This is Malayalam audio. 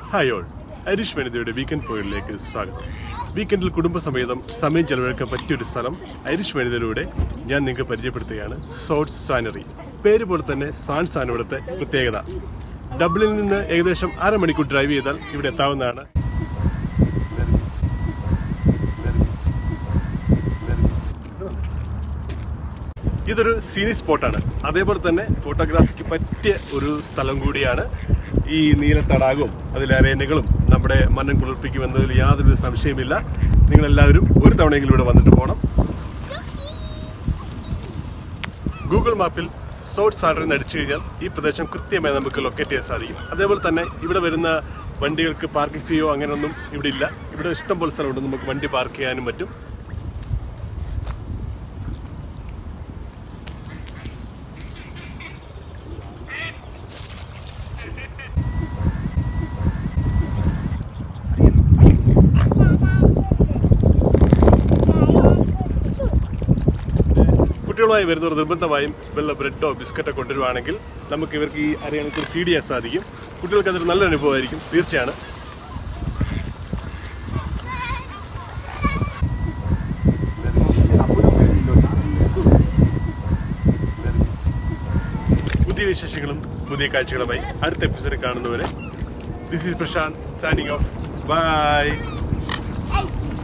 ഹായ് ഓൾ ഐരിഷ് വനിതയുടെ വീക്കെൻഡ് പോയിലേക്ക് സ്വാഗതം വീക്കെൻഡിൽ കുടുംബസമേതം സമയം ചെലവഴിക്കാൻ പറ്റിയൊരു സ്ഥലം ഐരിഷ് വനിതയിലൂടെ ഞാൻ നിങ്ങൾക്ക് പരിചയപ്പെടുത്തുകയാണ് സോട്ട് സാനറി പേര് പോലെ തന്നെ സാൻസ് ആണ് ഇവിടുത്തെ പ്രത്യേകത ഡബ്ലിനിൽ നിന്ന് ഏകദേശം അരമണിക്കൂർ ഡ്രൈവ് ചെയ്താൽ ഇവിടെ എത്താവുന്നതാണ് ഇതൊരു സീനിക് സ്പോട്ടാണ് അതേപോലെ തന്നെ ഫോട്ടോഗ്രാഫിക്ക് പറ്റിയ ഒരു സ്ഥലം കൂടിയാണ് ഈ നീല തടാകവും അതിലെ അരേനകളും നമ്മുടെ മനം കുളിർപ്പിക്കുമെന്നതിൽ യാതൊരു സംശയമില്ല നിങ്ങളെല്ലാവരും ഒരു തവണയെങ്കിലും ഇവിടെ വന്നിട്ട് പോകണം ഗൂഗിൾ മാപ്പിൽ സോട്ട് സാലറി എന്ന് അടിച്ചു കഴിഞ്ഞാൽ ഈ പ്രദേശം കൃത്യമായി നമുക്ക് ലൊക്കേറ്റ് ചെയ്യാൻ സാധിക്കും അതേപോലെ തന്നെ ഇവിടെ വരുന്ന വണ്ടികൾക്ക് പാർക്കിംഗ് ഫീയോ അങ്ങനെയൊന്നും ഇവിടെ ഇല്ല ഇവിടെ ഇഷ്ടംപോലെ സ്ഥലമുണ്ട് നമുക്ക് വണ്ടി പാർക്ക് ചെയ്യാനും പറ്റും കുട്ടികളുമായി വരുന്നവർ നിർബന്ധമായും വല്ല ബ്രെഡോ ബിസ്ക്കറ്റോ കൊണ്ടുവരുവാണെങ്കിൽ നമുക്ക് ഇവർക്ക് ഈ അറിയാനത്തിൽ ഫീഡ് ചെയ്യാൻ സാധിക്കും കുട്ടികൾക്ക് അതൊരു നല്ല അനുഭവമായിരിക്കും തീർച്ചയാണ് പുതിയ വിശേഷങ്ങളും പുതിയ കാഴ്ചകളുമായി അടുത്ത എപ്പിസോഡിൽ കാണുന്നവരെ this is Prashanth signing off by